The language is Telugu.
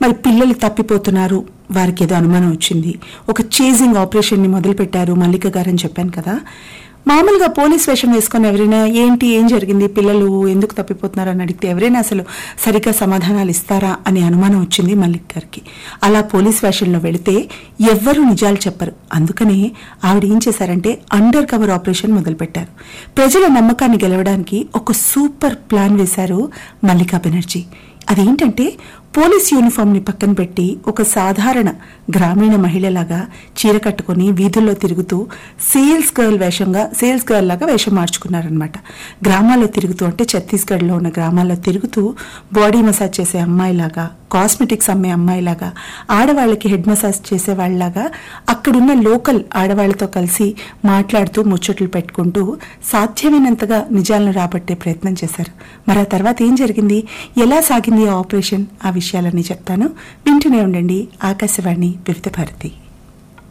మరి పిల్లలు తప్పిపోతున్నారు వారికి ఏదో అనుమానం వచ్చింది ఒక చేజింగ్ ఆపరేషన్ ని మొదలు పెట్టారు మల్లిక గారు అని చెప్పాను కదా మామూలుగా పోలీస్ వేషం వేసుకొని ఎవరైనా ఏంటి ఏం జరిగింది పిల్లలు ఎందుకు తప్పిపోతున్నారు అని అడిగితే ఎవరైనా అసలు సరిగ్గా సమాధానాలు ఇస్తారా అనే అనుమానం వచ్చింది మల్లిక్ గారికి అలా పోలీస్ వేషంలో వెళితే ఎవ్వరూ నిజాలు చెప్పరు అందుకనే ఆవిడ ఏం చేశారంటే అండర్ కవర్ ఆపరేషన్ మొదలుపెట్టారు ప్రజల నమ్మకాన్ని గెలవడానికి ఒక సూపర్ ప్లాన్ వేశారు మల్లికా బెనర్జీ అదేంటంటే పోలీస్ యూనిఫామ్ ని పక్కన పెట్టి ఒక సాధారణ గ్రామీణ మహిళలాగా చీర కట్టుకొని వీధుల్లో తిరుగుతూ సేల్స్ గర్ల్ వేషంగా సేల్స్ గర్ల్ లాగా వేషం మార్చుకున్నారనమాట గ్రామాల్లో తిరుగుతూ అంటే ఛత్తీస్గఢ్ లో ఉన్న గ్రామాల్లో తిరుగుతూ బాడీ మసాజ్ చేసే అమ్మాయిలాగా కాస్మెటిక్స్ అమ్మే అమ్మాయిలాగా ఆడవాళ్ళకి హెడ్ మసాజ్ చేసే వాళ్ళలాగా అక్కడున్న లోకల్ ఆడవాళ్లతో కలిసి మాట్లాడుతూ ముచ్చట్లు పెట్టుకుంటూ సాధ్యమైనంతగా నిజాలను రాబట్టే ప్రయత్నం చేశారు మరి ఆ తర్వాత ఏం జరిగింది ఎలా సాగింది ఆ ఆపరేషన్ ఆ విషయాలన్నీ చెప్తాను వింటూనే ఉండండి ఆకాశవాణి వివిధ భారతి